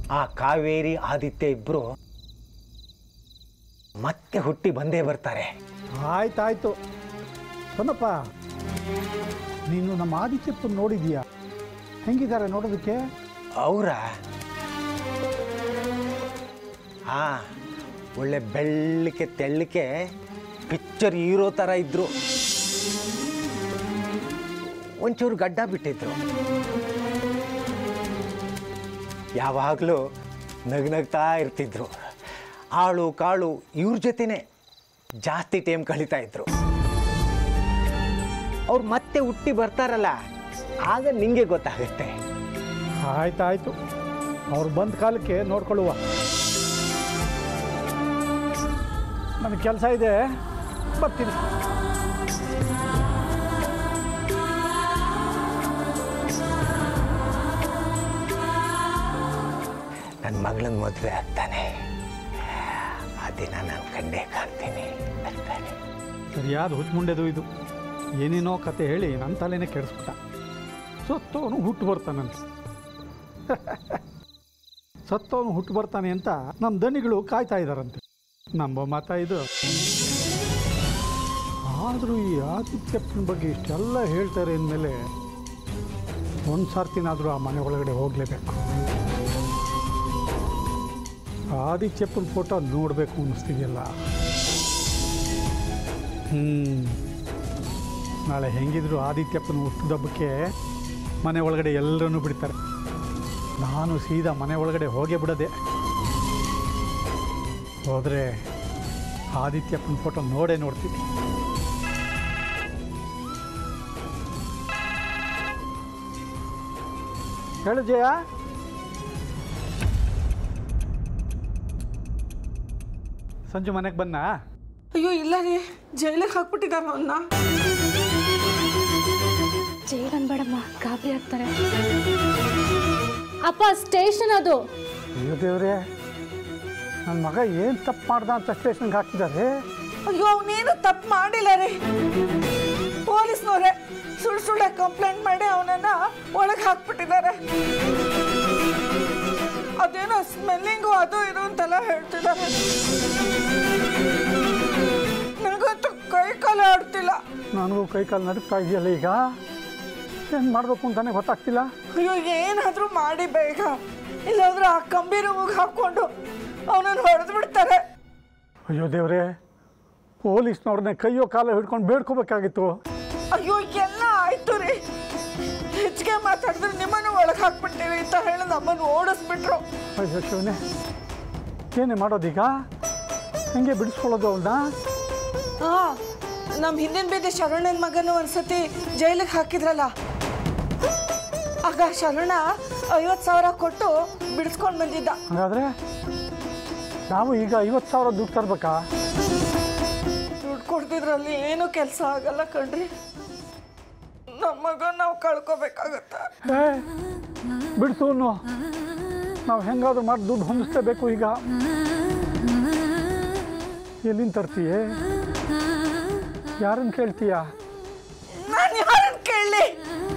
ಆ ಕಾವೇರಿ ಆದಿತ್ಯ ಇಬ್ಬರು ಮತ್ತೆ ಹುಟ್ಟಿ ಬಂದೇ ಬರ್ತಾರೆ ಆಯ್ತಾಯ್ತು ಸೊನ್ನಪ್ಪ ನೀನು ನಮ್ಮ ಆದಿತ್ಯಪ್ಪನ ನೋಡಿದೀಯಾ ಹೆಂಗಿದ್ದಾರೆ ನೋಡೋದಕ್ಕೆ ಅವರ ಹಾ ಒಳ್ಳೆ ಬೆಳ್ಳಕ್ಕೆ ತೆಳ್ಳಕ್ಕೆ ಪಿಕ್ಚರ್ ಹೀರೋ ಥರ ಇದ್ರು ಒಂಚೂರು ಗಡ್ಡ ಬಿಟ್ಟಿದ್ರು ಯಾವಾಗಲೂ ನಗ್ನಗ್ತಾ ಇರ್ತಿದ್ರು ಆಳು ಕಾಳು ಇವ್ರ ಜೊತೆನೆ ಜಾಸ್ತಿ ಟೈಮ್ ಕಳೀತಾ ಇದ್ರು ಅವ್ರು ಮತ್ತೆ ಹುಟ್ಟಿ ಬರ್ತಾರಲ್ಲ ಆಗ ನಿಂಗೆ ಗೊತ್ತಾಗುತ್ತೆ ಆಯ್ತಾಯ್ತು ಅವ್ರು ಬಂದ ಕಾಲಕ್ಕೆ ನೋಡ್ಕೊಳ್ಳುವ ನನಗೆ ಕೆಲಸ ಇದೆ ಬರ್ತೀನಿ ನನ್ನ ಮಗಳನ್ನ ಮದುವೆ ಆಗ್ತಾನೆ ಆ ದಿನ ನಾನು ಕಂಡೇ ಕಾಣ್ತೀನಿ ಬರ್ತಾನೆ ಸರಿಯಾದ ಹುಚ್ಚುಮುಂಡೆದು ಇದು ಏನೇನೋ ಕತೆ ಹೇಳಿ ನನ್ನ ತಲೆನೇ ಕೆಡಿಸ್ಬಿಟ್ಟ ಸತ್ತವನು ಹುಟ್ಟು ಬರ್ತಾನಂತೆ ಸತ್ತವನು ಹುಟ್ಟು ಬರ್ತಾನೆ ಅಂತ ನಮ್ಮ ದಣಿಗಳು ಕಾಯ್ತಾ ಇದ್ದಾರಂತೆ ನಂಬೋ ಮಾತ ಇದು ಆದರೂ ಈ ಆದಿತ್ಯಪ್ಪನ ಬಗ್ಗೆ ಇಷ್ಟೆಲ್ಲ ಹೇಳ್ತಾರೆ ಅಂದಮೇಲೆ ಒಂದು ಸರ್ತಿನಾದರೂ ಆ ಮನೆ ಒಳಗಡೆ ಹೋಗಲೇಬೇಕು ಆದಿತ್ಯಪ್ಪನ ಫೋಟೋ ನೋಡಬೇಕು ಅನ್ನಿಸ್ತಿದೆಯಲ್ಲ ಹ್ಞೂ ನಾಳೆ ಹೆಂಗಿದ್ರು ಆದಿತ್ಯಪ್ಪನ ಹುಟ್ಟಿದಬ್ಬಕ್ಕೆ ಮನೆ ಒಳಗಡೆ ಎಲ್ಲರನ್ನೂ ಬಿಡ್ತಾರೆ ನಾನು ಸೀದಾ ಮನೆ ಒಳಗಡೆ ಹೋಗೇ ಬಿಡದೆ ಹೋದರೆ ಆದಿತ್ಯಪ್ಪನ ಫೋಟೋ ನೋಡೇ ನೋಡ್ತೀನಿ ಹೇಳು ಜಯ ಸಂಜು ಮನೆಗೆ ಬನ್ನಾ ಅಯ್ಯೋ ಇಲ್ಲ ರೀ ಜೈಲಿಗೆ ಹಾಕ್ಬಿಟ್ಟಿದ್ದಾರೆ ಅವನ್ನ ಜೈಲ್ ಅನ್ಬೇಡಮ್ಮ ಗಾಬರಿ ಆಗ್ತಾರೆ ಅಪ್ಪ ಸ್ಟೇಷನ್ ಅದು ಅಯ್ಯೋ ದೇವ್ರೆ ನನ್ನ ಮಗ ಏನು ತಪ್ಪು ಮಾಡ್ದ ಅಂತ ಸ್ಟೇಷನ್ಗೆ ಹಾಕಿದ್ದಾರೆ ಅಯ್ಯೋ ಅವನೇನು ತಪ್ಪು ಮಾಡಿಲ್ಲ ರೀ ಪೊಲೀಸ್ನವ್ರೆ ಸುಳ್ಳು ಸುಳ್ಳ ಕಂಪ್ಲೇಂಟ್ ಮಾಡಿ ಅವನನ್ನ ಒಳಗೆ ಹಾಕ್ಬಿಟ್ಟಿದ್ದಾರೆ ಅದೇನೋ ಸ್ಮೆಲ್ಲಿಂಗು ಅದು ಇದು ಅಂತೆಲ್ಲ ಹೇಳ್ತಿದ್ದಾರೆ ನನಗಂತೂ ಕೈ ಕಾಲು ಆಡ್ತಿಲ್ಲ ನನಗೂ ಕೈ ಕಾಲು ನಡುಕ್ತಾ ಇದೆಯಲ್ಲ ಈಗ ಏನು ಮಾಡಬೇಕು ಅಂತಾನೆ ಗೊತ್ತಾಗ್ತಿಲ್ಲ ಅಯ್ಯೋ ಏನಾದರೂ ಮಾಡಿ ಬೇಗ ಇಲ್ಲಾಂದ್ರೆ ಆ ಕಂಬಿ ರೂಮಿಗೆ ಹಾಕ್ಕೊಂಡು ಅವನನ್ನು ಹೊಡೆದು ಬಿಡ್ತಾರೆ ಅಯ್ಯೋ ದೇವ್ರೆ ಪೊಲೀಸ್ನವ್ರನ್ನೇ ಕೈಯೋ ಕಾಲ ಹಿಡ್ಕೊಂಡು ಬೇಡ್ಕೋಬೇಕಾಗಿತ್ತು ಅಯ್ಯೋ ಎಲ್ಲ ಆಯ್ತು ರೀ ಹೆಚ್ಚಿಗೆ ಮಾತಾಡಿದ್ರೆ ನಿಮ್ಮನ್ನು ಒಳಗೆ ಹಾಕ್ಬಿಡ್ತೀವಿ ಅಂತ ಹೇಳಿ ನಮ್ಮನ್ನು ಓಡಿಸ್ಬಿಟ್ರು ಅಯ್ಯೋ ಶಿವನೇ ಏನೇ ಮಾಡೋದೀಗ ಹೆಂಗೆ ಬಿಡಿಸ್ಕೊಳ್ಳೋದು ಅವನ್ನ ಹಾ ನಮ್ಮ ಹಿಂದಿನ ಬೀದಿ ಶರಣನ ಮಗನ ಒಂದ್ಸತಿ ಜೈಲಿಗೆ ಹಾಕಿದ್ರಲ್ಲ ಆಗ ಶರಣ ಐವತ್ತು ಸಾವಿರ ಕೊಟ್ಟು ಬಿಡಿಸ್ಕೊಂಡು ಬಂದಿದ್ದ ಹಾಗಾದರೆ ನಾವು ಈಗ ಐವತ್ತು ಸಾವಿರ ದುಡ್ಡು ತರಬೇಕಾ ದುಡ್ಡು ಕೊಡ್ತಿದ್ರಲ್ಲಿ ಏನೂ ಕೆಲಸ ಆಗಲ್ಲ ಕಣ್ರಿ ನಮ್ಮ ಮಗ ನಾವು ಕಳ್ಕೊಬೇಕಾಗತ್ತ ಏ ಬಿಡಿಸು ನಾವು ಹೆಂಗಾದ್ರೂ ಮಾಡಿ ದುಡ್ಡು ಹೊಂದಿಸ್ಲೇಬೇಕು ಈಗ ಎಲ್ಲಿಂದ ತರ್ತೀಯೇ ಯಾರನ್ನು ಕೇಳ್ತೀಯಾ ನಾನು ಯಾರನ್ನ ಕೇಳಲಿ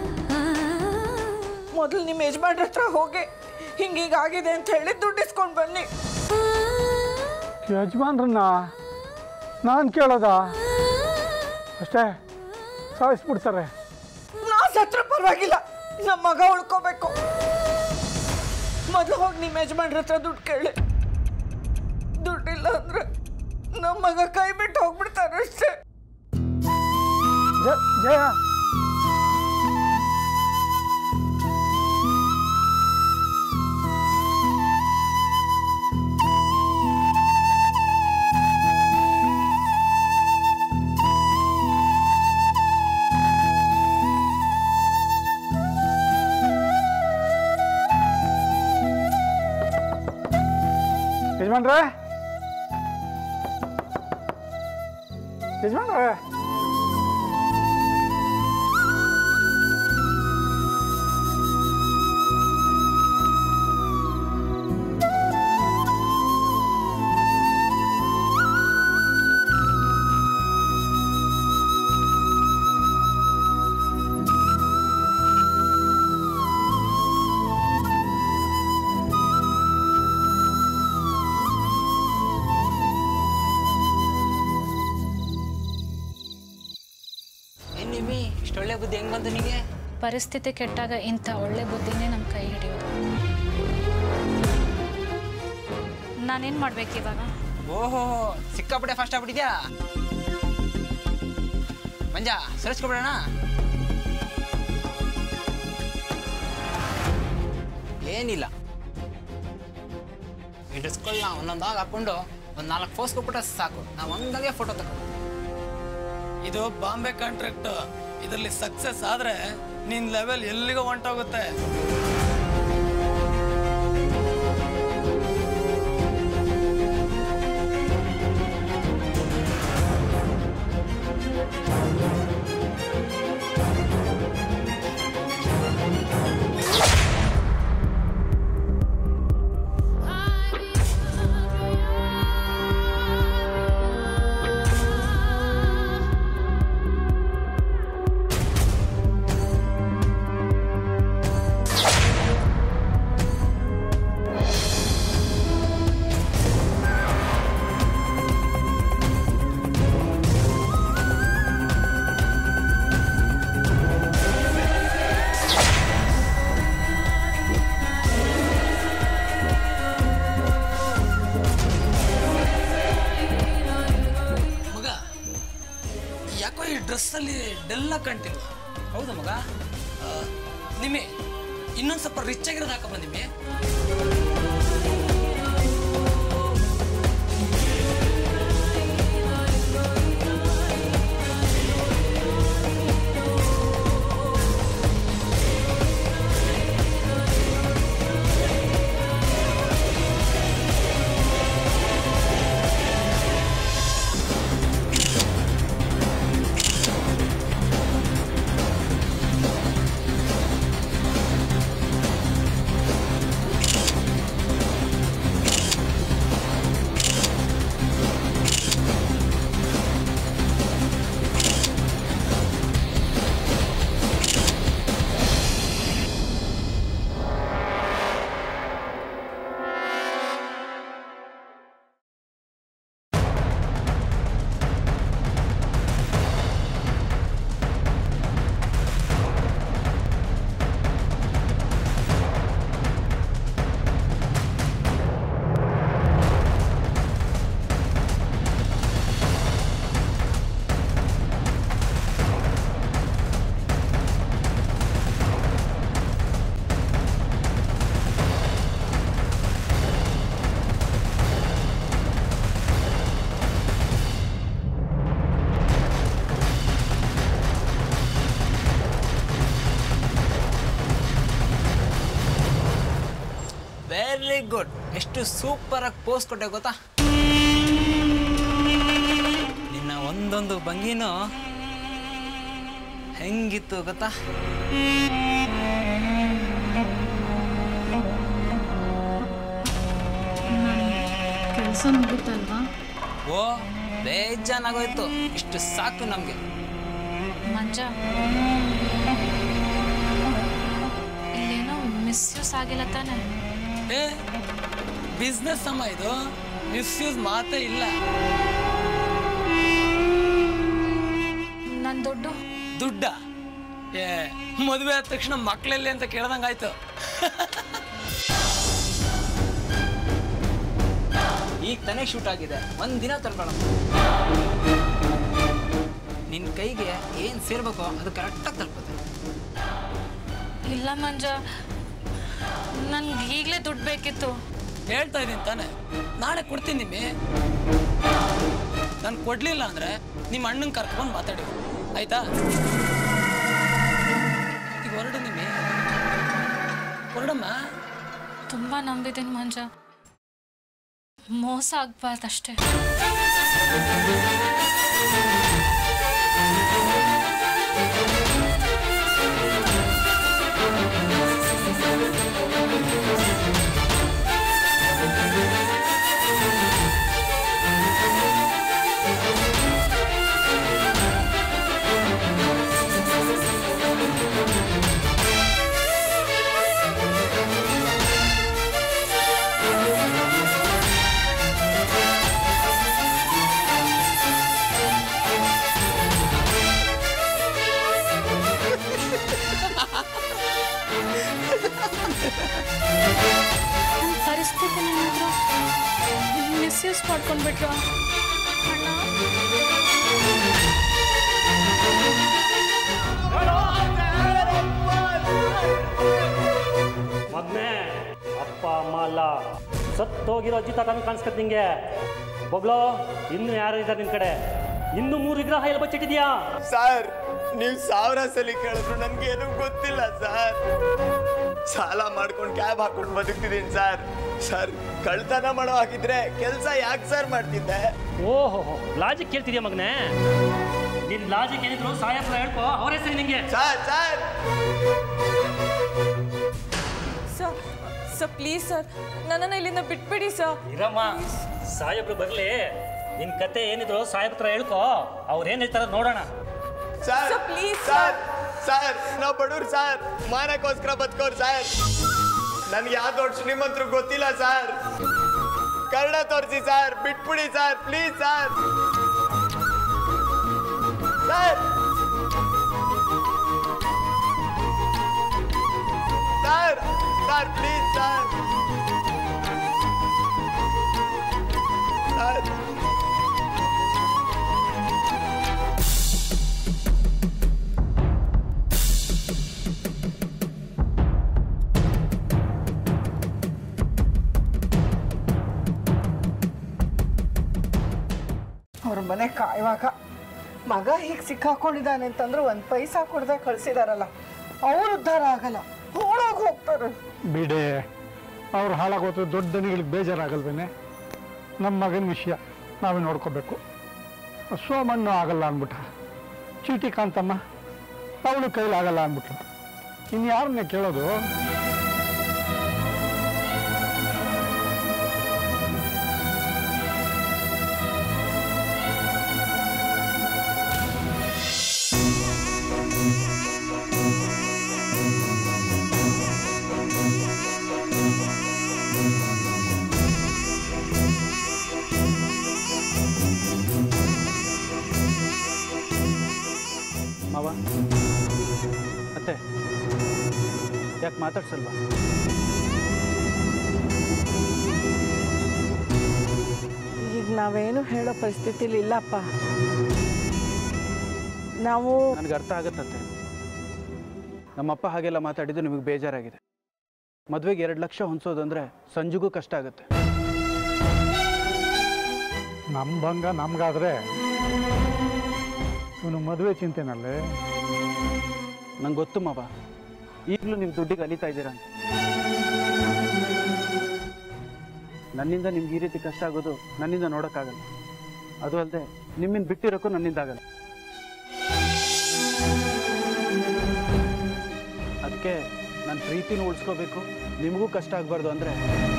ಮೊದಲು ನಿಮ್ಮ ಯಜಮಾನ್ರ ಹತ್ರ ಹೋಗಿ ಹಿಂಗೀಗಾಗಿದೆ ಅಂತ ಹೇಳಿ ದುಡ್ಡು ಇಸ್ಕೊಂಡು ಬನ್ನಿ ಯಜಮಾನ್ರನ್ನ ನಾನು ಕೇಳೋದಾ ಅಷ್ಟೇ ಸಾಯಿಸ್ಬಿಡ್ತಾರೆ ನಾ ಸತ್ರ ಪರವಾಗಿಲ್ಲ ನಮ್ಮ ಮಗ ಉಳ್ಕೋಬೇಕು ಮೊದಲು ಹೋಗಿ ನಿಮ್ಮ ಯಜಮಾನ್ರ ಹತ್ರ ದುಡ್ಡು ಕೇಳಿ ದುಡ್ಡಿಲ್ಲ ಅಂದ್ರೆ ನಮ್ಮ ಮಗ ಕೈ ಬಿಟ್ಟು ಹೋಗ್ಬಿಡ್ತಾರೆ ಅಷ್ಟೇ ಜಯ ಜಯ ಯಜಮಾನ್ರೆ ಯಜಮಾನ್ರೆ ಪರಿಸ್ಥಿತಿ ಕೆಟ್ಟಾಗ ಇಂಥ ಒಳ್ಳೆ ಬುದ್ಧಿನೇ ನಮ್ಮ ಕೈ ಹಿಡಿಯೋದು ನಾನೇನು ಮಾಡ್ಬೇಕು ಇವಾಗ ಓಹೋ ಸಿಕ್ಕಾಪಟ್ಟೆ ಫಾಸ್ಟ್ ಆಗ್ಬಿಟ್ಟಿದ್ಯಾ ಮಂಜ ಸರಿಸ್ಕೊಬಿಡೋಣ ಏನಿಲ್ಲ ಈ ಡ್ರೆಸ್ಗಳನ್ನ ಒಂದೊಂದಾಗ ಹಾಕೊಂಡು ಒಂದು ನಾಲ್ಕು ಪೋಸ್ ಕೊಟ್ಬಿಟ್ರೆ ಸಾಕು ನಾವು ಒಂದಾಗೆ ಫೋಟೋ ತಗೋ ಇದು ಬಾಂಬೆ ಕಾಂಟ್ರಾಕ್ಟ್ ಇದರಲ್ಲಿ ಸಕ್ಸಸ್ ಆದ್ರೆ ನಿನ್ ಲೆವೆಲ್ ಎಲ್ಲಿಗೋ ಹೊಂಟೋಗುತ್ತೆ ಮಗ ಯಾಕೋ ಈ ಡ್ರೆಸ್ಸಲ್ಲಿ ಡೆಲ್ಲ ಕಾಣ್ತಿಲ್ವ ಹೌದಾ ಮಗ ನಿಮ್ಮೆ ಇನ್ನೊಂದು ಸ್ವಲ್ಪ ರಿಚ್ ಆಗಿರೋದು ಹಾಕಪ್ಪ ನಿಮ್ಮೆ ವೆರಿ ಗುಡ್ ಎಷ್ಟು ಸೂಪರ್ ಆಗಿ ಪೋಸ್ ಕೊಟ್ಟೆ ಗೊತ್ತಾ ನಿನ್ನ ಒಂದೊಂದು ಭಂಗಿನೂ ಹೆಂಗಿತ್ತು ಗೊತ್ತಾ ಕೆಲಸ ಮುಗಿತಲ್ವಾ ಓ ಬೇಜಾನಾಗೋಯ್ತು ಇಷ್ಟು ಸಾಕು ನಮಗೆ ಮಂಜ ಇಲ್ಲೇನೋ ಮಿಸ್ಯೂಸ್ ಆಗಿಲ್ಲ ತಾನೆ ಏ ಬಿಸ್ನೆಸ್ ಅಮ್ಮ ಇದು ಮಿಸ್ಯೂಸ್ ಮಾತೇ ಇಲ್ಲ ನನ್ನ ದುಡ್ಡು ದುಡ್ಡ ಏ ಮದುವೆ ಆದ ತಕ್ಷಣ ಮಕ್ಳೆಲ್ಲಿ ಅಂತ ಕೇಳ್ದಂಗಾಯ್ತು ಈಗ ತಾನೇ ಶೂಟ್ ಆಗಿದೆ ಒಂದಿನ ತಡ್ಕೊಳ್ಳ ನಿನ್ನ ಕೈಗೆ ಏನು ಸೇರ್ಬೇಕೋ ಅದು ಕರೆಕ್ಟಾಗಿ ತಲುಪುತ್ತೆ ಇಲ್ಲ ಮಂಜ ನನ್ಗೆ ಈಗಲೇ ದುಡ್ಡು ಬೇಕಿತ್ತು ಹೇಳ್ತಾ ಇದ್ದೀನಿ ತಾನೆ ನಾಳೆ ಕೊಡ್ತೀನಿ ನಿಮ್ಮಿ ನಾನು ಕೊಡ್ಲಿಲ್ಲ ಅಂದ್ರೆ ನಿಮ್ಮ ಅಣ್ಣನ ಕರ್ಕೊಂಡು ಮಾತಾಡಿ ಆಯ್ತಾ ಈಗ ಹೊರಡು ನಿಮ್ಮಿ ಹೊರಡಮ್ಮ ತುಂಬ ನಂಬಿದ್ದೀನಿ ಮಂಜ ಮೋಸ ಆಗ್ಬಾರ್ದಷ್ಟೇ ನನ್ನ ಪರಿಸ್ಥಿತಿ ಏನಾದ್ರು ಮಿಸ್ಯೂಸ್ ಮಾಡ್ಕೊಂಡ್ಬಿಟ್ರು ಅಣ್ಣ ಮಗ್ನೆ ಅಪ್ಪ ಅಮ್ಮ ಅಲ್ಲ ಸತ್ತೋಗಿರೋ ಅಜ್ಜಿ ತಾತನ ಕಾಣಿಸ್ಕತ್ ನಿಂಗೆ ಬೊಗ್ಲೋ ಇನ್ನು ಯಾರು ಇದ್ದಾರೆ ನಿನ್ ಕಡೆ ಇನ್ನು ಮೂರು ವಿಗ್ರಹ ಎಲ್ಲ ಬಚ್ಚಿಟ್ಟಿದ್ಯಾ ಸರ್ ನೀವು ಸಾವಿರ ಸಲ ಕೇಳಿದ್ರು ನನ್ಗೆ ಏನೂ ಗೊತ್ತಿಲ್ಲ ಸರ್ ಸಾಲ ಮಾಡ್ಕೊಂಡು ಕ್ಯಾಬ್ ಹಾಕೊಂಡು ಬದುಕ್ತಿದ್ದೀನಿ ಸರ್ ಸರ್ ಕಳ್ತನ ಮಾಡೋ ಹಾಗಿದ್ರೆ ಕೆಲಸ ಯಾಕೆ ಸರ್ ಮಾಡ್ತಿದ್ದೆ ಓಹೋ ಲಾಜಿಕ್ ಕೇಳ್ತಿದ್ಯಾ ಮಗನೇ ನಿನ್ ಲಾಜಿಕ್ ಏನಿದ್ರು ಸಾಯಪ್ಪ ಹೇಳ್ಕೊ ಅವ್ರ ಹೆಸರು ನಿಂಗೆ sir sir sir sir please sir ನನ್ನನ್ನು ಇಲ್ಲಿಂದ ಬಿಟ್ಬಿಡಿ ಸರ್ ಇರಮ್ಮ ಸಾಹೇಬ್ರು ಬರ್ಲಿ ನಿನ್ ಕತೆ ಏನಿದ್ರು ಸಾಹೇಬ್ರ ಹತ್ರ ಹೇಳ್ಕೊ ಅವ್ರು ಏನ್ ಹೇಳ್ತಾರ ನೋಡೋಣ sir Sir, please, sir sir ನಾವು ಬಡವ್ರು ಸರ್ ಮಾನಕ್ಕೋಸ್ಕರ ಬದುಕೋರು ಸರ್ ನನ್ಗೆ ಯಾವ ದೊಡ್ಡ ಶ್ರೀಮಂತರು ಗೊತ್ತಿಲ್ಲ ಸರ್ ಕನ್ನಡ ತೋರಿಸಿ ಸರ್ ಬಿಟ್ಬಿಡಿ sir please sir sir sir sir please sir sir ಅವ್ರ ಮನೆ ಕಾಯುವಾಗ ಮಗ ಹೀಗೆ ಸಿಕ್ಕಾಕೊಂಡಿದ್ದಾನೆ ಅಂತಂದ್ರೆ ಒಂದು ಪೈಸಾ ಕೊಡದೆ ಕಳಿಸಿದಾರಲ್ಲ ಅವ್ರು ಉದ್ಧಾರ ಆಗಲ್ಲ ಓಡೋಗಿ ಹೋಗ್ತಾರೆ ಬಿಡೆ ಅವ್ರು ಹಾಳಾಗೋದ್ರೆ ದೊಡ್ಡ ದನಿಗಳಿಗೆ ಬೇಜಾರಾಗಲ್ವೇನೆ ನಮ್ಮ ಮಗನ ವಿಷಯ ನಾವೇ ನೋಡ್ಕೋಬೇಕು ಸೋಮಣ್ಣು ಆಗಲ್ಲ ಅಂದ್ಬಿಟ್ಟ ಚೀಟಿ ಕಾಂತಮ್ಮ ಅವಳು ಕೈಲಾಗಲ್ಲ ಅಂದ್ಬಿಟ್ರು ಇನ್ನು ಯಾರನ್ನೇ ಕೇಳೋದು ಮಾವ ಅತ್ತೆ ಯಾಕೆ ಮಾತಾಡ್ಸಲ್ವಾ ಈಗ ನಾವೇನು ಹೇಳೋ ಪರಿಸ್ಥಿತಿಲಿ ಇಲ್ಲಪ್ಪ ನಾವು ನನಗೆ ಅರ್ಥ ಆಗತ್ತತ್ತೆ ನಮ್ಮಪ್ಪ ಹಾಗೆಲ್ಲ ಮಾತಾಡಿದ್ದು ನಿಮಗೆ ಬೇಜಾರಾಗಿದೆ ಮದುವೆಗೆ ಎರಡು ಲಕ್ಷ ಹೊಂದ್ಸೋದಂದ್ರೆ ಸಂಜುಗೂ ಕಷ್ಟ ಆಗುತ್ತೆ ನಮ್ಮ ಭಂಗ ನಮ್ಗಾದ್ರೆ ಇವನು ಮದುವೆ ಚಿಂತೆನಲ್ಲೇ ನಂಗೆ ಗೊತ್ತು ಮಾವ ಈಗಲೂ ನೀವು ದುಡ್ಡಿಗೆ ಅಲಿತಾ ಇದ್ದೀರಾ ಅಂತ ನನ್ನಿಂದ ನಿಮ್ಗೆ ಈ ರೀತಿ ಕಷ್ಟ ಆಗೋದು ನನ್ನಿಂದ ನೋಡೋಕ್ಕಾಗಲ್ಲ ಅದು ಅಲ್ಲದೆ ನಿಮ್ಮನ್ನ ಬಿಟ್ಟಿರೋಕ್ಕೂ ನನ್ನಿಂದ ಆಗಲ್ಲ ಅದಕ್ಕೆ ನನ್ನ ಪ್ರೀತಿನ ಉಳಿಸ್ಕೋಬೇಕು ನಿಮಗೂ ಕಷ್ಟ ಆಗಬಾರ್ದು ಅಂದರೆ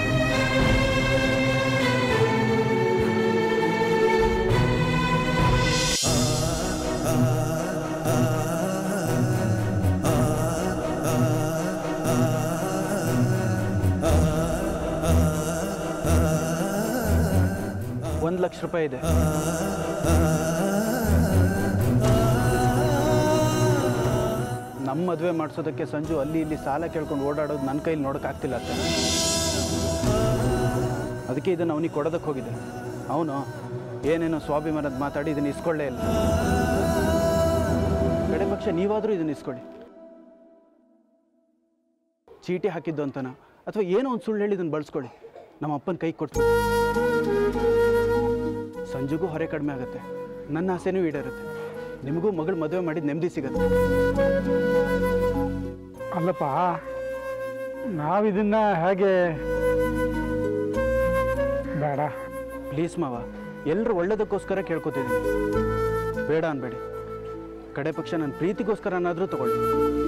ಒಂದು ಲಕ್ಷ ರೂಪಾಯಿ ಇದೆ ನಮ್ಮ ಮದುವೆ ಮಾಡಿಸೋದಕ್ಕೆ ಸಂಜು ಅಲ್ಲಿ ಇಲ್ಲಿ ಸಾಲ ಕೇಳ್ಕೊಂಡು ಓಡಾಡೋದು ನನ್ನ ಕೈಲಿ ನೋಡೋಕ್ಕಾಗ್ತಿಲ್ಲ ಅತ್ತೆ ಅದಕ್ಕೆ ಇದನ್ನು ಅವನಿಗೆ ಕೊಡೋದಕ್ಕೆ ಹೋಗಿದೆ ಅವನು ಏನೇನೋ ಸ್ವಾಭಿಮಾನದ ಮಾತಾಡಿ ಇದನ್ನು ಇಸ್ಕೊಳ್ಳೇ ಇಲ್ಲ ಕಡೆ ಪಕ್ಷ ನೀವಾದರೂ ಇದನ್ನು ಇಸ್ಕೊಳ್ಳಿ ಚೀಟಿ ಹಾಕಿದ್ದು ಅಂತನ ಅಥವಾ ಏನೋ ಒಂದು ಸುಳ್ಳು ಹೇಳಿ ಇದನ್ನು ಬಳಸ್ಕೊಳ್ಳಿ ನಮ್ಮ ಅಪ್ಪನ ಕೈ ಕೊಟ್ಟು ಸಂಜುಗೂ ಹೊರೆ ಕಡಿಮೆ ಆಗುತ್ತೆ ನನ್ನ ಆಸೆನೂ ಈಡೇರುತ್ತೆ ನಿಮಗೂ ಮಗಳು ಮದುವೆ ಮಾಡಿದ ನೆಮ್ಮದಿ ಸಿಗುತ್ತೆ ಅಲ್ಲಪ್ಪ ನಾವಿದನ್ನ ಹೇಗೆ ಬೇಡ ಪ್ಲೀಸ್ ಮಾವ ಎಲ್ಲರೂ ಒಳ್ಳೇದಕ್ಕೋಸ್ಕರ ಕೇಳ್ಕೊತಿದ್ದೀನಿ ಬೇಡ ಅನ್ಬೇಡಿ ಕಡೆ ಪಕ್ಷ ನನ್ನ ಪ್ರೀತಿಗೋಸ್ಕರನಾದರೂ ತಗೊಳ್ಳಿ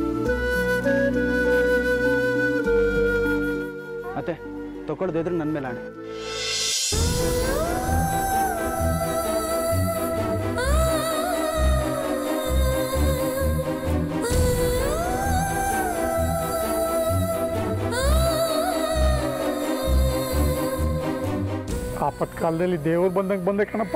ಮತ್ತೆ ತಗೊಳ್ದಿದ್ರೆ ನನ್ನ ಮೇಲೆ ಆಣೆ ಆಪತ್ ಕಾಲದಲ್ಲಿ ದೇವ್ರು ಬಂದಂಗೆ ಬಂದೆ ಕಣಪ್ಪ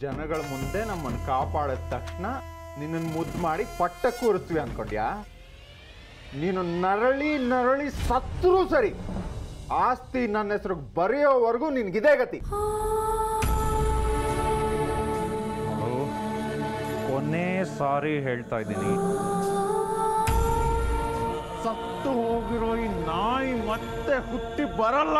ಜನಗಳ ಮುಂದೆ ನಮ್ಮನ್ನು ಕಾಪಾಡಿದ ತಕ್ಷಣ ನಿನ್ನನ್ನು ಮುದ್ದು ಮಾಡಿ ಪಟ್ಟ ಕೂರಿಸ್ತೀವಿ ಅನ್ಕೊಂಡ್ಯಾ ನೀನು ನರಳಿ ನರಳಿ ಸತ್ರೂ ಸರಿ ಆಸ್ತಿ ನನ್ನ ಹೆಸರಿಗೆ ಬರೆಯೋವರೆಗೂ ನಿನ್ಗಿದೇ ಗತಿ ನೋಡು, ಕೊನೆ ಸಾರಿ ಹೇಳ್ತಾ ಇದ್ದೀನಿ ಸತ್ತು ಹೋಗಿರೋ ಈ ನಾಯಿ ಮತ್ತೆ ಹುಟ್ಟಿ ಬರಲ್ಲ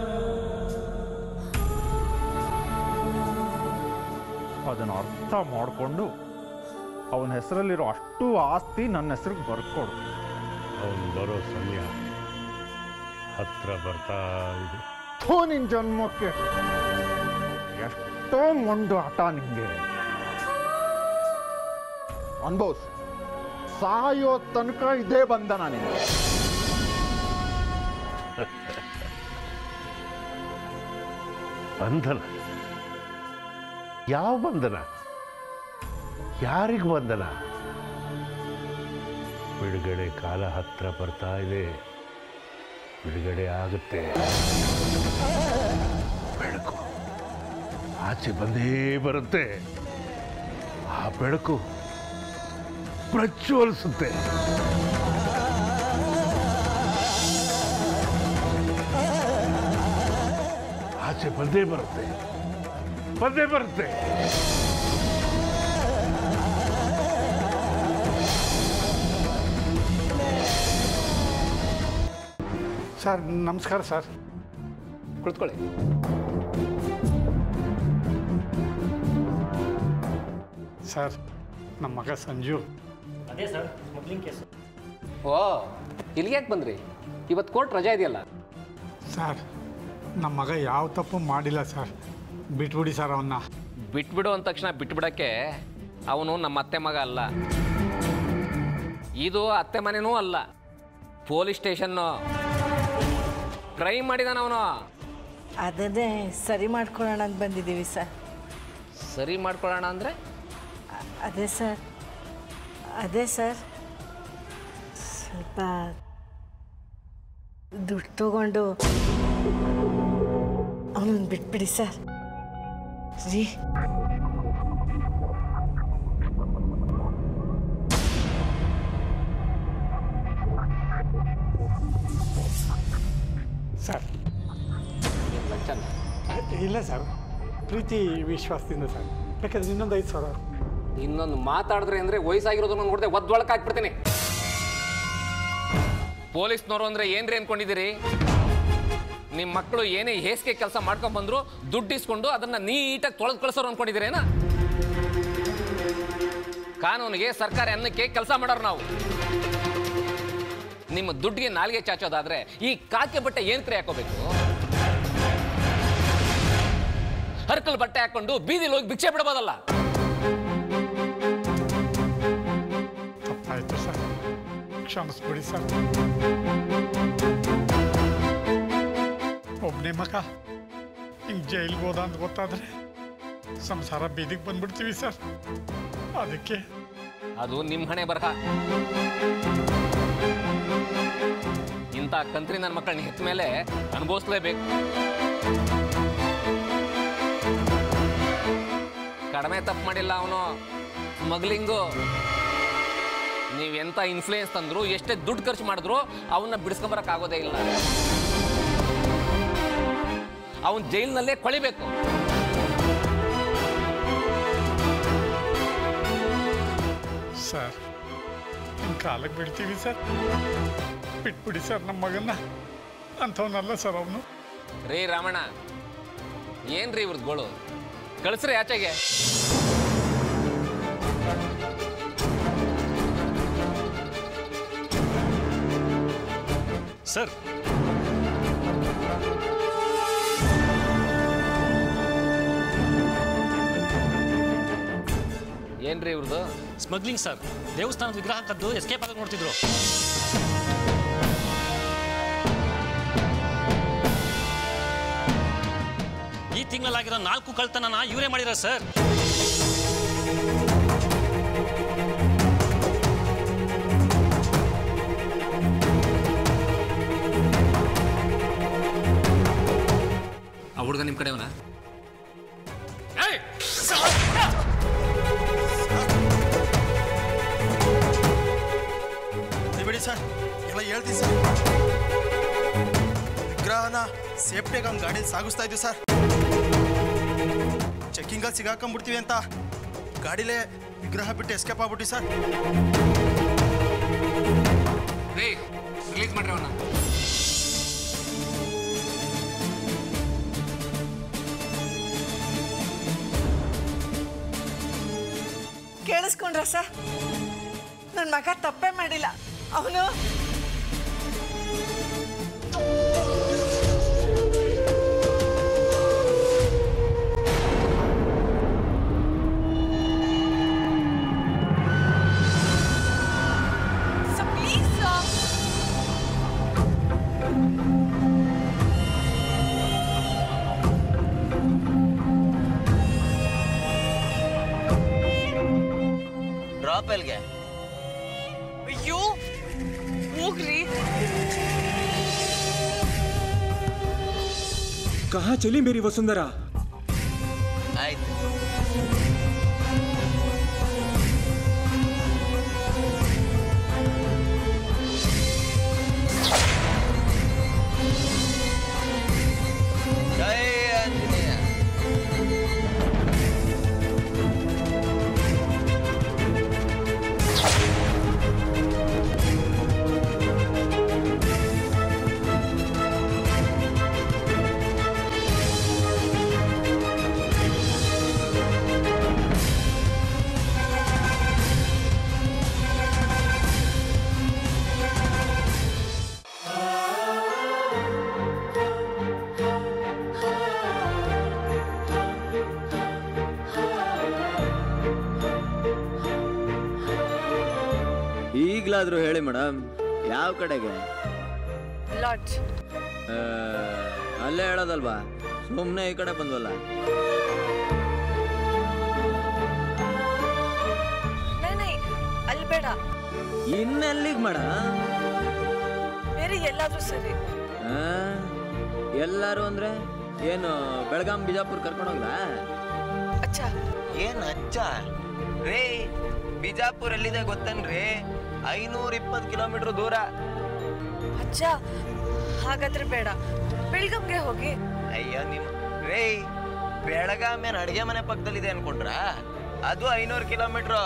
ಅದನ್ನು ಅರ್ಥ ಮಾಡಿಕೊಂಡು ಅವನ ಹೆಸರಲ್ಲಿರೋ ಅಷ್ಟು ಆಸ್ತಿ ನನ್ನ ಹೆಸರಿಗೆ ಬರ್ಕೊಡು ಅವನು ಬರೋ ಸಮಯ ಹತ್ರ ಬರ್ತಾ ಇದೆ ಥೂ ನಿನ್ ಜನ್ಮಕ್ಕೆ ಎಷ್ಟೋ ಮೊಂಡು ಹಠ ನಿಂಗೆ ಅನ್ಭವ್ಸ್ ಸಾಯೋ ತನಕ ಇದೇ ಬಂಧನ ನಿನಗೆ ಬಂಧನ ಯಾವ ಬಂಧನ ಯಾರಿಗೂ ಬಂಧನ ಬಿಡುಗಡೆ ಕಾಲ ಹತ್ರ ಬರ್ತಾ ಇದೆ ಬಿಡುಗಡೆ ಆಗುತ್ತೆ ಬೆಳಕು ಆಚೆ ಬಂದೇ ಬರುತ್ತೆ ಆ ಬೆಳಕು ಪ್ರಜ್ವಲಿಸುತ್ತೆ ಆಚೆ ಬಂದೇ ಬರುತ್ತೆ ಬಂದೇ ಬರುತ್ತೆ ಸರ್ ನಮಸ್ಕಾರ ಸರ್ ಕುಳಿತುಕೊಳ್ಳಿ ಸರ್ ನಮ್ಮ ಮಗ ಸಂಜು ಅದೇ ಸರ್ ಸ್ಮಗ್ಲಿಂಗ್ ಕೇಸು ಓ ಇಲ್ಲಿಗೆ ಯಾಕೆ ಬಂದ್ರಿ ಇವತ್ತು ಕೋರ್ಟ್ ರಜಾ ಇದೆಯಲ್ಲ ಸರ್ ನಮ್ಮ ಮಗ ಯಾವ ತಪ್ಪು ಮಾಡಿಲ್ಲ ಸರ್ ಬಿಟ್ಬಿಡಿ ಸರ್ ಅವನ್ನ ಬಿಟ್ಬಿಡು ಅಂದ ತಕ್ಷಣ ಬಿಟ್ಬಿಡಕ್ಕೆ ಅವನು ನಮ್ಮ ಅತ್ತೆ ಮಗ ಅಲ್ಲ ಇದು ಅತ್ತೆ ಮನೆನೂ ಅಲ್ಲ ಪೊಲೀಸ್ ಸ್ಟೇಷನ್ನು ಕ್ರೈಮ್ ಮಾಡಿದಾನ ಅವನು ಅದನ್ನೇ ಸರಿ ಮಾಡ್ಕೊಳ್ಳೋಣ ಅಂತ ಬಂದಿದ್ದೀವಿ ಸರ್ ಸರಿ ಮಾಡ್ಕೊಳ್ಳೋಣ ಅಂದರೆ ಅದೇ ಸರ್ ಅದೇ ಸರ್ ಸ್ವಲ್ಪ ದುಡ್ಡು ತಗೊಂಡು ಅವನನ್ನು ಬಿಟ್ಬಿಡಿ ಸರ್ ರೀ ಸರ್ ಲಂಚನ ಇಲ್ಲ ಸರ್ ಪ್ರೀತಿ ವಿಶ್ವಾಸದಿಂದ ಸರ್ ಬೇಕಾದ್ರೆ ಇನ್ನೊಂದು ಐದು ಸಾವಿರ ಇನ್ನೊಂದು ಮಾತಾಡಿದ್ರೆ ಅಂದರೆ ವಯಸ್ಸಾಗಿರೋದನ್ನ ನೋಡಿದೆ ಒದ್ದೊಳಕ್ಕೆ ಹಾಕ್ಬಿಡ್ತೀನಿ ಪೊಲೀಸ್ನವರು ಅಂದರೆ ಏನ್ರಿ ಅನ್ಕೊಂಡಿದ್ದೀರಿ ನಿಮ್ಮ ಮಕ್ಕಳು ಏನೇ ಹೇಸಿಗೆ ಕೆಲಸ ಮಾಡ್ಕೊಂಡ್ ಬಂದ್ರು ದುಡ್ಡು ಇಸ್ಕೊಂಡು ಅದನ್ನ ನೀಟಾಗಿ ತೊಳೆದು ಕಳಿಸೋರು ಅನ್ಕೊಂಡಿದ್ದೀರೇನಾ ಕಾನೂನಿಗೆ ಸರ್ಕಾರ ಅನ್ನಕ್ಕೆ ಕೆಲಸ ಮಾಡೋರು ನಾವು ನಿಮ್ಮ ದುಡ್ಡಿಗೆ ನಾಲಿಗೆ ಚಾಚೋದಾದ್ರೆ ಈ ಕಾಕೆ ಬಟ್ಟೆ ಏನ್ ಕ್ರಿಯೆ ಹಾಕೋಬೇಕು ಹರ್ಕಲ್ ಬಟ್ಟೆ ಹಾಕೊಂಡು ಬೀದಿಲಿ ಹೋಗಿ ಭಿಕ್ಷೆ ಬಿಡಬೋದಲ್ಲ ಆಯಿತು ಸರ್ ಕ್ಷಮಿಸ್ಬಿಡಿ ಸರ್ ಒಬ್ಬನೇ ಮಗ ಹಿಂಗೆ ಜೈಲಿಗೆ ಹೋದ ಅಂತ ಗೊತ್ತಾದ್ರೆ ಸಂಸಾರ ಬೀದಿಗೆ ಬಂದ್ಬಿಡ್ತೀವಿ ಸರ್ ಅದಕ್ಕೆ ಅದು ನಿಮ್ಮ ಹಣೆ ಬರಹ ಇಂಥ ಕಂತ್ರಿ ನನ್ನ ಮಕ್ಕಳನ್ನ ಹೆತ್ತ ಮೇಲೆ ಅನುಭವಿಸ್ಲೇಬೇಕು ಕಡಿಮೆ ತಪ್ಪು ಮಾಡಿಲ್ಲ ಅವನು ಸ್ಮಗ್ಲಿಂಗು ನೀವೆಂತ ಇನ್ಫ್ಲೂಯೆನ್ಸ್ ತಂದ್ರು ಎಷ್ಟೇ ದುಡ್ಡು ಖರ್ಚು ಮಾಡಿದ್ರು ಅವನ್ನ ಬಿಡಿಸ್ಕೊಂಬರಕ್ ಆಗೋದೇ ಇಲ್ಲ ಅವನ್ ಜೈಲಿನಲ್ಲೇ ಕೊಳಿಬೇಕು ಸರ್ ನಿಮ್ಮ ಕಾಲಕ್ಕೆ ಬಿಡ್ತೀವಿ ಸರ್ ಬಿಟ್ಬಿಡಿ ಸರ್ ನಮ್ಮ ಮಗನ್ನ ಅಂಥವನಲ್ಲ ಸರ್ ಅವನು ರೇ ರಾಮಣ್ಣ ಏನ್ರಿ ಇವ್ರದ್ದು ಗೋಳು ಕಳಿಸ್ರಿ ಆಚೆಗೆ ಸರ್ ಏನ್ರಿ ಇವ್ರದ್ದು ಸ್ಮಗ್ಲಿಂಗ್ ಸರ್ ದೇವಸ್ಥಾನದ ವಿಗ್ರಹ ಕದ್ದು ಎಸ್ಕೇಪ್ ಆಗಕ್ಕೆ ನೋಡ್ತಿದ್ರು ಈ ತಿಂಗಳಾಗಿರೋ ನಾಲ್ಕು ಕಳ್ತನನ ಇವರೇ ಮಾಡಿರೋ ಸರ್ ಆ ಹುಡುಗ ನಿಮ್ಮ ಕಡೆವನ ಏಯ್! ಸರ್! ಹೇಳಿ ಸರ್ ಎಲ್ಲ ಹೇಳ್ತೀವಿ ಸರ್ ವಿಗ್ರಹನ ಸೇಫ್ಟಿಯಾಗಿ ಅವ್ನ ಗಾಡಿಯಲ್ಲಿ ಸಾಗಿಸ್ತಾ ಇದ್ವಿ ಸರ್ ಚೆಕ್ಕಿಂಗಲ್ಲಿ ಸಿಗಾಕೊಂಡ್ಬಿಡ್ತೀವಿ ಅಂತ ಗಾಡಿಲೇ ವಿಗ್ರಹ ಬಿಟ್ಟು ಎಸ್ಕೇಪ್ ಆಗ್ಬಿಟ್ಟಿ ಸರ್ ರೇ ರಿಲೀಸ್ ಮಾಡ್ರಿ ಅವನ್ನ ಕೇಳಿಸ್ಕೊಂಡ್ರ ಸರ್ ನನ್ನ ಮಗ ತಪ್ಪೇ ಮಾಡಿಲ್ಲ ಅವನು ಡ್ರಾಪ್ ಎಲ್ಗೆ ಅಯ್ಯೋ ಹೋಗ್ರಿ कहाँ चली मेरी वसुंधरा ಆಯ್ತು ಜೈ ಆಂಜನೇಯ ಈಗಲಾದರೂ ಹೇಳಿ ಮೇಡಮ್ ಯಾವ ಕಡೆಗೆ ಲಾಡ್ಜ್ ಆ, ಅಲ್ಲೇ ಹೇಳೋದಲ್ವಾ ಸುಮ್ಮನೆ ಈ ಕಡೆ ಬಂದ್ವಲ್ಲ ನೈ ನೈ ಅಲ್ಲಿ ಬೇಡ ಇನ್ನೆಲ್ಲಿಗೆ ಮೇಡಮ್ ಬೇರೆ ಎಲ್ಲಾದ್ರೂ ಸರಿ ಎಲ್ಲರೂ ಅಂದ್ರೆ ಏನು ಬೆಳಗಾಂ ಬಿಜಾಪುರ್ ಕರ್ಕೊಂಡು ಹೋಗ್ಲಾ ಅಚ್ಚ ಏನ್ ಅಚ್ಚ ರೇ ಬಿಜಾಪುರ ಎಲ್ಲಿದೆ ಗೊತ್ತೇನ್ರಿ ಐನೂರ ಇಪ್ಪತ್ತು ಕಿಲೋಮೀಟರ್ ದೂರ ಅಚ್ಚ ಹಾಗಾದ್ರೆ ಬೇಡ ಬೆಳ್ಗಮ್ಗೆ ಹೋಗಿ ಅಯ್ಯೋ ನಿಮ್ ರೇ ಬೆಳಗಾಂ ಏನ್ ಅಡಿಗೆ ಮನೆ ಪಕ್ಕದಲ್ಲಿದೆ ಅನ್ಕೊಂಡ್ರ ಅದು ಐನೂರು ಕಿಲೋಮೀಟರ್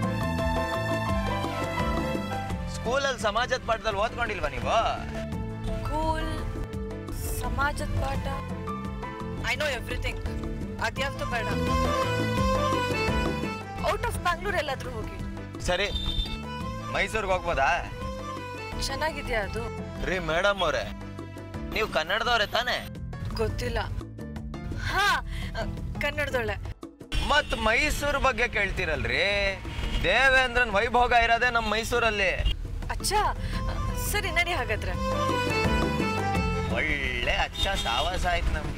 ಸ್ಕೂಲಲ್ಲಿ ಸಮಾಜದ ಪಾಠದಲ್ಲಿ ಓದ್ಕೊಂಡಿಲ್ವಾ ನೀವು ಕೂಲ್ ಸಮಾಜದ ಪಾಠ ಐ ನೋ ಎವ್ರಿಥಿಂಗ್ ಅದ್ಯಾವ್ದು ಬೇಡ ಔಟ್ ಆಫ್ ಬ್ಯಾಂಗ್ಳೂರ್ ಎಲ್ಲಾದ್ರೂ ಹೋಗಿ ಸರಿ ಮೈಸೂರಿಗೆ ಹೋಗ್ಬೋದಾ ಚೆನ್ನಾಗಿದ್ಯಾ ಅದು ರೀ ಮೇಡಮ್ ಅವ್ರೆ ನೀವು ಕನ್ನಡದವ್ರೆ ತಾನೇ ಗೊತ್ತಿಲ್ಲ ಹಾ ಕನ್ನಡದೊಳ್ಳೆ ಮತ್ ಮೈಸೂರು ಬಗ್ಗೆ ಕೇಳ್ತೀರಲ್ರಿ ದೇವೇಂದ್ರನ್ ವೈಭೋಗ ಇರೋದೇ ನಮ್ಮ ಮೈಸೂರಲ್ಲಿ ಅಚ್ಚ ಸರಿ ನಡಿ ಹಾಗಾದ್ರೆ ಒಳ್ಳೆ ಅಚ್ಚ ಸಾವಾಸ ಆಯ್ತು ನಮ್ಗೆ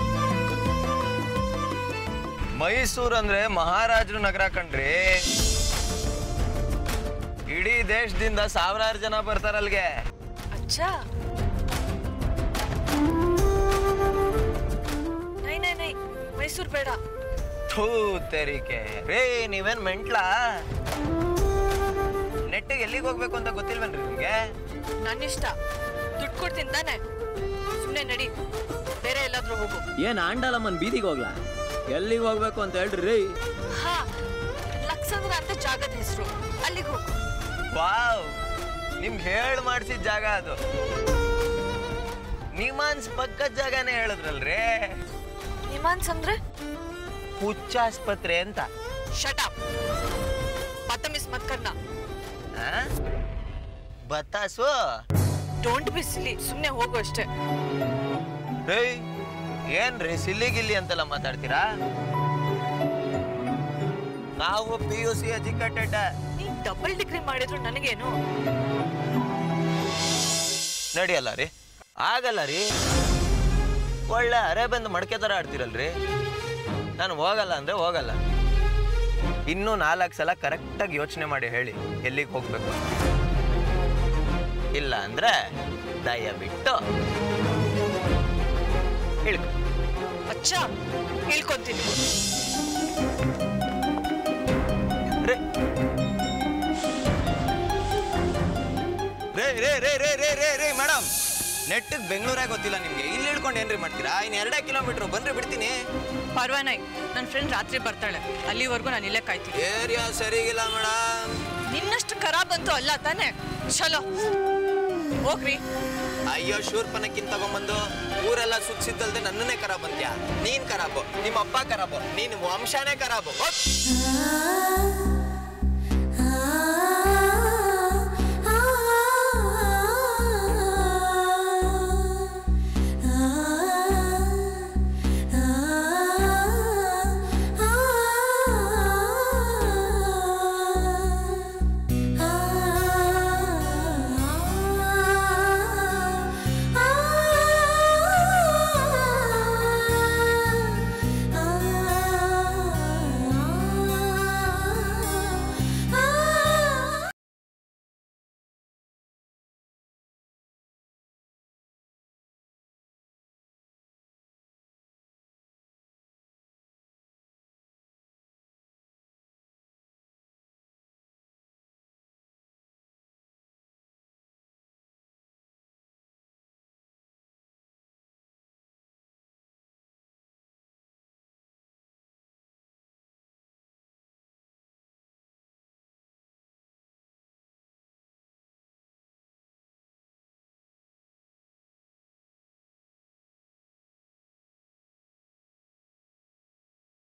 ಮೈಸೂರು ಅಂದ್ರೆ ಮಹಾರಾಜರು ನಗರ ಕಣ್ರಿ ಇಡೀ ದೇಶದಿಂದ ಸಾವಿರಾರು ಜನ ಬರ್ತಾರಲ್ಗೆ ಅಚ್ಚ ನೈ ನೈ ನೈ ಮೈಸೂರು ಬೇಡ ಥೂ ತೆರಿಕೆ ರೇ ನೀವೇನ್ ಮೆಂಟ್ಲಾ ನೆಟ್ಟಿಗೆ ಎಲ್ಲಿಗೆ ಹೋಗ್ಬೇಕು ಅಂತ ಗೊತ್ತಿಲ್ವೇನ್ರಿ ನಿಮ್ಗೆ ನನ್ನಿಷ್ಟ ದುಡ್ಡು ಕೊಡ್ತೀನಿ ತಾನೆ ಸುಮ್ಮನೆ ನಡಿ ಬೇರೆ ಎಲ್ಲಾದ್ರೂ ಹೋಗು ಏನು ಆಂಡಲಮ್ಮನ್ ಬೀದಿಗೆ ಹೋಗ್ಲಾ ಎಲ್ಲಿಗೆ ಹೋಗ್ಬೇಕು ಅಂತ ಹೇಳ್ರಿ ಹಾ ಲಕ್ಸಂದ್ರ ಅಂತ ಜಾಗದ ಹೆಸರು ಅಲ್ಲಿಗೆ ಹೋಗು ವಾವ್ ನಿಮ್ಗೆ ಹೇಳ್ ಮಾಡ್ಸಿದ ಜಾಗ ಅದು ನಿಮಾನ್ಸ್ ಪಕ್ಕದ ಜಾಗನೇ ಹೇಳಿದ್ರಲ್ರಿ ನಿಮಾನ್ಸ್ ಅಂದ್ರೆ ಹುಚ್ಚಾಸ್ಪತ್ರೆ ಅಂತ ಶಟ್ ಅಪ್ ಬತ್ತಮಿಸ್ ಮತ್ ಕರ್ನ ಆ? ಬತ್ತಾಸು ಡೋಂಟ್ ಬಿ ಸಿಲಿ ಸುಮ್ಮನೆ ಹೋಗು ಅಷ್ಟೇ ಏಯ್ ಏನ್ರಿ ಸಿಲ್ಲಿ ಗಿಲ್ಲಿ ಅಂತೆಲ್ಲ ಮಾತಾಡ್ತೀರಾ ನಾವು ಪಿ ಯು ಸಿ ಎಜುಕೇಟೆಡ್ ನೀ ಡಬಲ್ ಡಿಗ್ರಿ ಮಾಡಿದ್ರು ನನಗೇನು ನಡಿಯಲ್ಲ ರೀ ಆಗಲ್ಲ ರೀ ಒಳ್ಳೆ ಅರೆ ಬಂದು ಮಡಕೆ ಥರ ಆಡ್ತೀರಲ್ರಿ ನಾನು ಹೋಗಲ್ಲ ಅಂದ್ರೆ ಹೋಗಲ್ಲ ಇನ್ನೂ ನಾಲ್ಕು ಸಲ ಕರೆಕ್ಟಾಗಿ ಯೋಚನೆ ಮಾಡಿ ಹೇಳಿ ಎಲ್ಲಿಗೆ ಹೋಗ್ಬೇಕು ಇಲ್ಲ ಅಂದ್ರೆ ದಯವಿಟ್ಟು ಇಳ್ಕೊ ಅಚ್ಚ ಹೇಳ್ಕೊಂತೀನಿ ನೆಟ್ಟಿಗೆ ಬೆಂಗಳೂರಾಗ ಗೊತ್ತಿಲ್ಲ ನಿಮ್ಗೆ ಇಲ್ಲಿ ಇಳ್ಕೊಂಡು ಏನ್ರಿ ಮಾಡ್ತೀರಾ ಇನ್ನು ಎರಡೇ ಕಿಲೋಮೀಟ್ರ್ ಬಂದ್ರೆ ಬಿಡ್ತೀನಿ ಪರ್ವಾನಾಯ್ ನನ್ನ ಫ್ರೆಂಡ್ ರಾತ್ರಿ ಬರ್ತಾಳೆ ಅಲ್ಲಿವರೆಗೂ ನಾನು ಇಲ್ಲೇ ಕಾಯ್ತೀನಿ ಏರಿಯಾ ಸರಿಗಿಲ್ಲ ಮೇಡಮ್ ನಿನ್ನಷ್ಟು ಖರಾಬ್ ಅಂತೂ ಅಲ್ಲ ತಾನೆ ಚಲೋ ಹೋಗ್ರಿ ಅಯ್ಯೋ ಶೂರ್ಪನಕ್ಕಿಂತ ತಗೊಂಬಂದು ಊರೆಲ್ಲ ಸುತ್ತಿದ್ದಲ್ದೆ ನನ್ನನ್ನೇ ಖರಾಬ್ ಅಂತ್ಯಾ ನೀನ್ ಖರಾಬು ನಿಮ್ಮ ಅಪ್ಪ ಖರಾಬು ನೀನ್ ವಂಶನೇ ಖರಾಬು ಹೋಗ್.